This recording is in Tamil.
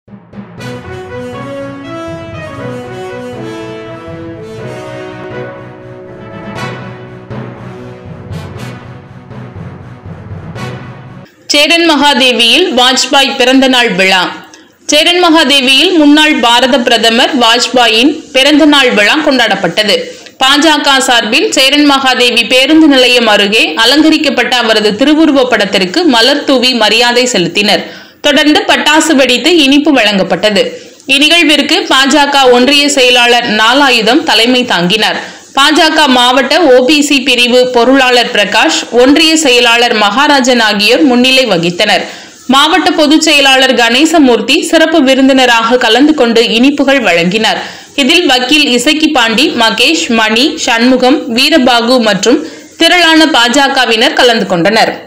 சேரன் மகாதேவியில் வாஜ்பாய் பிறந்த நாள் விழா சேரன் மகாதேவியில் முன்னாள் பாரத பிரதமர் வாஜ்பாயின் பிறந்த நாள் விழா கொண்டாடப்பட்டது பாஜக சார்பில் சேரன் மகாதேவி பேருந்து நிலையம் அருகே அலங்கரிக்கப்பட்ட அவரது திருவுருவப் படத்திற்கு மலர் தூவி மரியாதை செலுத்தினர் தொடர்ந்து பட்டாசு வெடித்து இனிப்பு வழங்கப்பட்டது இந்நிகழ்விற்கு பாஜக ஒன்றிய செயலாளர் நாலாயுதம் தலைமை தாங்கினார் பாஜக மாவட்ட ஓபிசி பிரிவு பொருளாளர் பிரகாஷ் ஒன்றிய செயலாளர் மகாராஜன் ஆகியோர் முன்னிலை வகித்தனர் மாவட்ட பொதுச் செயலாளர் கணேசமூர்த்தி சிறப்பு விருந்தினராக கலந்து கொண்டு இனிப்புகள் வழங்கினார் இதில் வக்கீல் இசக்கி பாண்டி மகேஷ் மணி சண்முகம் வீரபாகு மற்றும் திரளான பாஜகவினர் கலந்து கொண்டனர்